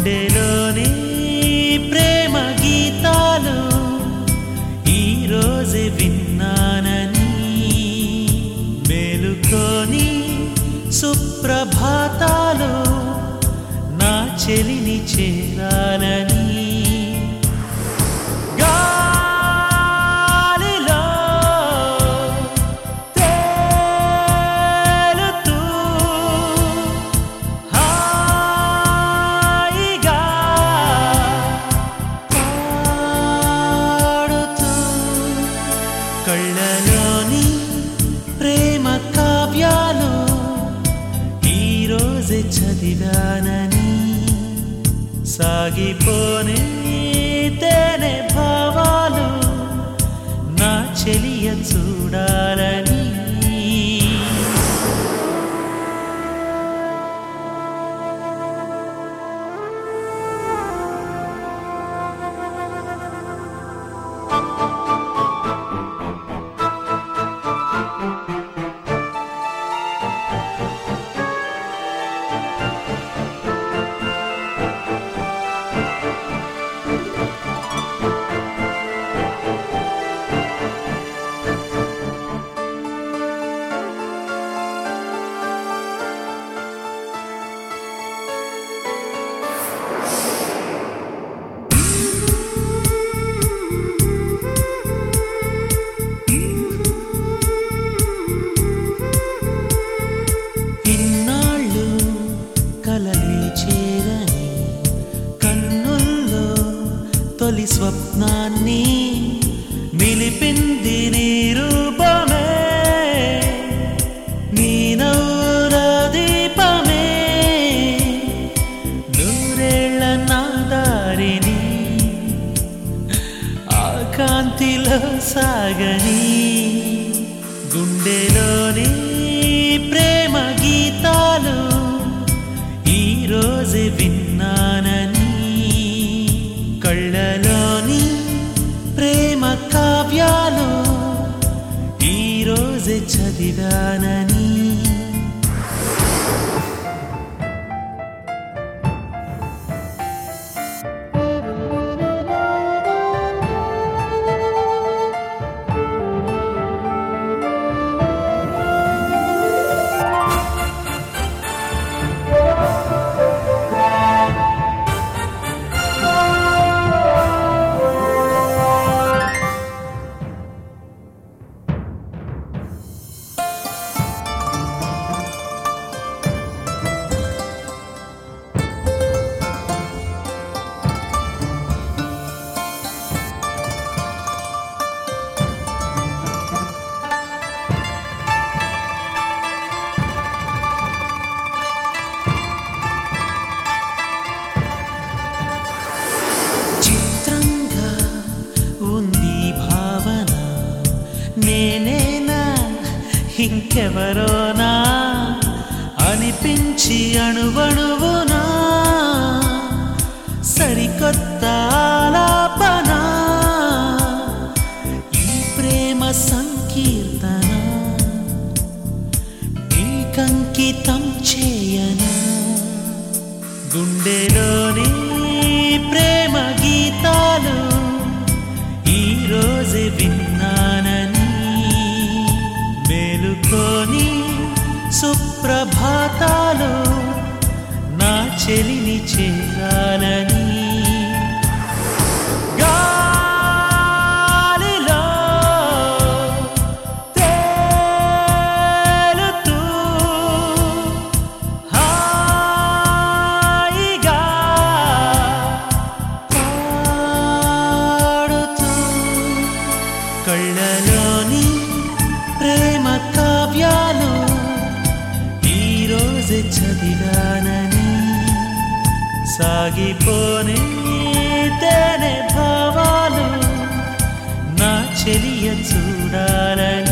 గుండెలోని ప్రేమ గీతాలు ఈ రోజు విన్నానని మేలుకొని సుప్రభాతాలు నా చెలిని చేరాలని గాలిలో తేలుతూ హాయిగా పాడుతూ కళ్ళలోని ప్రేమ కావ్యాలు ఈరోజు చదివానని సాగిపోనే తేనె భావాలు నా చెలియ చూడాలని ఇన్నాళ్ళు కలలే చేరని కన్నుల్లో తొలి స్వప్నాన్ని మిలిపింది నీ రూపమే నీ నవ్వుల దీపమే నూరేళ్ల నా దారిని ఆ కాంతిలో సాగని గుండెలోని ప్రేమ గీతాలు ఈరోజు విన్నానని కళ్ళలోని ప్రేమ కావ్యాలు ఈరోజు చదివానని చిత్రంగా ఉంది భావన నేనేనా ఇంకెవరోనా అనిపించి అణువణువునా సరికొత్త ఆలాపన ఈ ప్రేమ సంకీర్తన నీకంకితం చేయనా గుండెలోని ప్రేమ గీతాలు ఈరోజు విన్నానని మేలుకొని సుప్రభాతాలు నా చెలిని చేరాలని గాలిలో తేలుతూ హాయిగా పాడుతూ కళ్ళలోని ప్రేమ కావ్యాలు ఈరోజు చదివానని సాగిపోనే తేనె భావాలు నా చెలియ చూడాలని